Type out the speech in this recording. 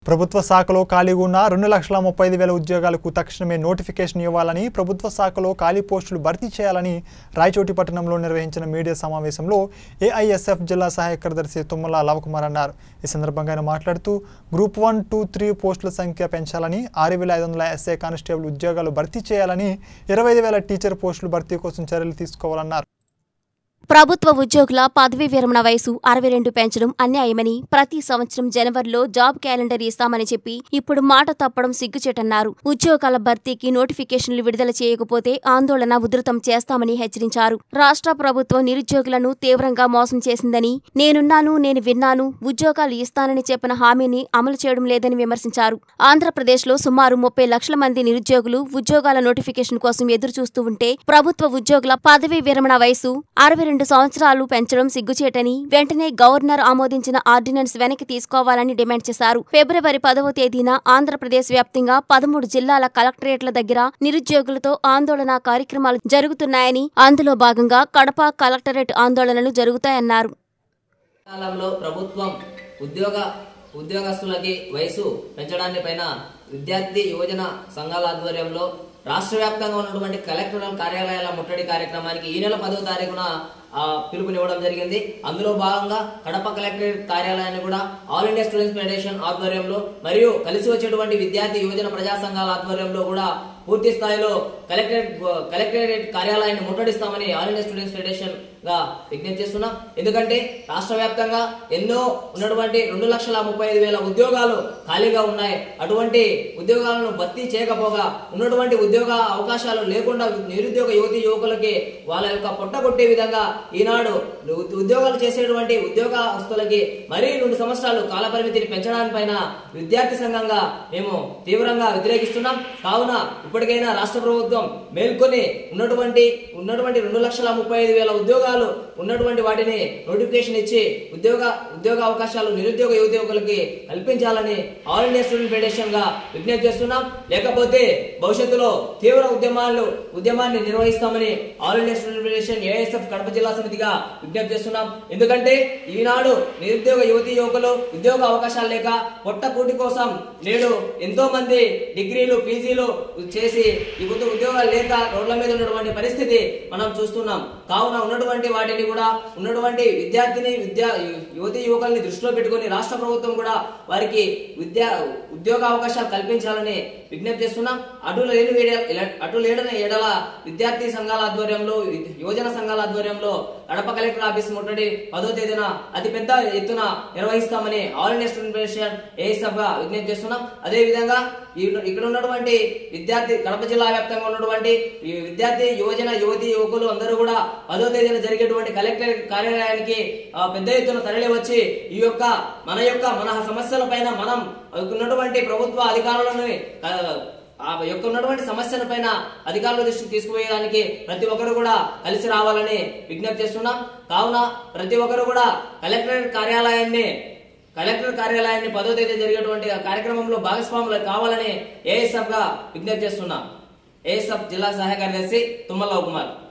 ప్రభుత్వ శాఖలో ఖాళీగా ఉన్న రెండు లక్షల ముప్పై ఐదు వేల ఉద్యోగాలకు తక్షణమే నోటిఫికేషన్ ఇవ్వాలని ప్రభుత్వ శాఖలో ఖాళీ పోస్టులు భర్తీ చేయాలని రాయచోటి పట్టణంలో నిర్వహించిన మీడియా సమావేశంలో ఏఐఎస్ఎఫ్ జిల్లా సహాయ కార్యదర్శి తుమ్మల లవకుమార్ అన్నారు ఈ సందర్భంగా ఆయన మాట్లాడుతూ గ్రూప్ వన్ టూ త్రీ పోస్టుల సంఖ్య పెంచాలని ఆరు వేల ఐదు వందల ఎస్ఐ కానిస్టేబుల్ ఉద్యోగాలు భర్తీ చేయాలని ఇరవై ఐదు వేల టీచర్ పోస్టులు భర్తీ కోసం చర్యలు తీసుకోవాలన్నారు ప్రభుత్వ ఉద్యోగుల పదవీ విరమణ వయసు అరవై రెండు పెంచడం అన్యాయమని ప్రతి సంవత్సరం జనవరిలో జాబ్ క్యాలెండర్ ఇస్తామని చెప్పి ఇప్పుడు మాట తప్పడం సిగ్గుచేటన్నారు ఉద్యోగాల భర్తీకి నోటిఫికేషన్లు విడుదల చేయకపోతే ఆందోళన ఉధృతం చేస్తామని హెచ్చరించారు రాష్ట్ర ప్రభుత్వం నిరుద్యోగులను తీవ్రంగా మోసం చేసిందని నేనున్నాను నేను విన్నాను ఉద్యోగాలు ఇస్తానని చెప్పిన హామీని అమలు చేయడం లేదని విమర్శించారు ఆంధ్రప్రదేశ్లో సుమారు ముప్పై లక్షల మంది నిరుద్యోగులు ఉద్యోగాల నోటిఫికేషన్ కోసం ఎదురు చూస్తూ ఉంటే ప్రభుత్వ ఉద్యోగుల పదవీ విరమణ వయసు అరవై రెండు సంవత్సరాలు పెంచడం సిగ్గుచేటని వెంటనే గవర్నర్ ఆమోదించిన ఆర్డినెన్స్ వెనక్కి తీసుకోవాలని డిమాండ్ చేశారు ఫిబ్రవరి పదవ తేదీన ఆంధ్రప్రదేశ్ వ్యాప్తంగా పదమూడు జిల్లాల కలెక్టరేట్ల దగ్గర నిరుద్యోగులతో ఆందోళన కార్యక్రమాలు జరుగుతున్నాయని అందులో భాగంగా కడప కలెక్టరేట్ ఆందోళనలు జరుగుతాయన్నారు కాలంలో ప్రభుత్వం ఉద్యోగ ఉద్యోగస్తులకి వయసు పెంచడాన్ని పైన విద్యార్థి యువజన సంఘాల ఆధ్వర్యంలో రాష్ట్ర వ్యాప్తంగా ఉన్నటువంటి కలెక్టరల్ కార్యాలయాల ముట్టడి కార్యక్రమానికి ఈ నెల పదో తారీఖున ఆ, పిలుపునివ్వడం జరిగింది అందులో భాగంగా కడప కలెక్టరేట్ కార్యాలయాన్ని కూడా ఆల్ ఇండియా స్టూడెంట్స్ ఫెడరేషన్ ఆధ్వర్యంలో మరియు కలిసి వచ్చేటువంటి విద్యార్థి యువజన ప్రజా సంఘాల ఆధ్వర్యంలో కూడా పూర్తి స్థాయిలో కలెక్టరేట్ కలెక్టరేట్ కార్యాలయాన్ని ముట్టడిస్తామని ఆల్ ఇండియా స్టూడెంట్స్ ఫెడరేషన్ గా విజ్ఞప్తి చేస్తున్నాం ఎందుకంటే రాష్ట్ర వ్యాప్తంగా ఎన్నో ఉన్నటువంటి రెండు లక్షల ముప్పై ఐదు వేల ఉద్యోగాలు ఖాళీగా ఉన్నాయి అటువంటి ఉద్యోగాలను భర్తీ చేయకపోగా ఉన్నటువంటి ఉద్యోగ అవకాశాలు లేకుండా నిరుద్యోగ యువతి యువకులకి వాళ్ళ యొక్క పొట్ట కొట్టే విధంగా ఈనాడు ఉద్- ఉద్యోగాలు చేసేటువంటి ఉద్యోగస్తులకి మరీ రెండు సంవత్సరాలు కాల పరిమితిని పెంచడానికి పైన విద్యార్థి సంఘంగా మేము తీవ్రంగా వ్యతిరేకిస్తున్నాం కావున ఇప్పటికైనా రాష్ట్ర ప్రభుత్వం మేల్కొని ఉన్నటువంటి ఉన్నటువంటి రెండు లక్షల ముప్పై ఐదు వేల ఉద్యోగాలు ఉన్నటువంటి వాటిని నోటిఫికేషన్ ఇచ్చి ఉద్యోగ ఉద్యోగ అవకాశాలు నిరుద్యోగ యువత యువకులకి కల్పించాలని ఆల్ ఇండియా స్టూడెంట్ ఫెడరేషన్ గా విజ్ఞప్తి చేస్తున్నాం లేకపోతే భవిష్యత్తులో తీవ్ర ఉద్యమాలు ఉద్యమాన్ని నిర్వహిస్తామని all India student federation ASF Kadapa జిల్లా సమితిగా విజ్ఞప్తి చేస్తున్నాం ఎందుకంటే ఈనాడు నిరుద్యోగ యువతి యువకులు ఉద్యోగ అవకాశాలు లేక పొట్ట కూటి కోసం నేడు ఎంతో మంది డిగ్రీలు పీజీలు చేసి ఈ ఉద్యో- ఉద్యోగాలు లేక రోడ్ల మీద ఉన్నటువంటి పరిస్థితి మనం చూస్తున్నాం కావున ఉన్నటువంటి వాటిని కూడా ఉన్నటువంటి విద్యార్థిని విద్యా యువతి యువకుల్ని దృష్టిలో పెట్టుకుని రాష్ట్ర ప్రభుత్వం కూడా వారికి విద్యా ఉద్యోగ అవకాశాలు కల్పించాలని విజ్ఞప్తి చేస్తున్నాం అటు లేని వేడ- ఎల- అటు లేడని ఎడల విద్యార్థి సంఘాల ఆధ్వర్యంలో వి- యువజన సంఘాల ఆధ్వర్యంలో కడప కలెక్టర్ ఆఫీస్ ముట్టడి పదో తేదీన అతి పెద్ద ఎత్తున నిర్వహిస్తామని all India student federation ASF గా విజ్ఞప్తి చేస్తున్నాం అదే విధంగా ఈ- ఇక్కడ ఉన్నటువంటి విద్యార్థి కడప జిల్లా వ్యాప్తంగా ఉన్నటువంటి ఈ విద్యార్థి యువజన యువతి యువకులు అందరూ కూడా పదో తేదీన జరిగేటువంటి కలెక్టర్ కార్యాలయానికి ఆ, పెద్ద ఎత్తున తరలి వచ్చి ఈ యొక్క మన యొక్క మన సమస్యల పైన మనం ఉన్నటువంటి ప్రభుత్వ అధికారులను ఆ, ఆ యొక్క ఉన్నటువంటి సమస్యల పైన అధికారుల దృష్టికి తీసుకుపోయేదానికి ప్రతి ఒక్కరు కూడా కలిసి రావాలని విజ్ఞప్తి చేస్తున్నాం కావున ప్రతి ఒక్కరు కూడా కలెక్టరేట్ కార్యాలయాన్ని కలెక్టర్ కార్యాలయాన్ని పదో తేదీ జరిగేటువంటి ఆ కార్యక్రమంలో భాగస్వాములు కావాలని ఏఎస్ఎఫ్ గా విజ్ఞప్తి చేస్తున్నాం ఏఎస్ఎఫ్ జిల్లా సహాయ కార్యదర్శి తుమ్మల కుమార్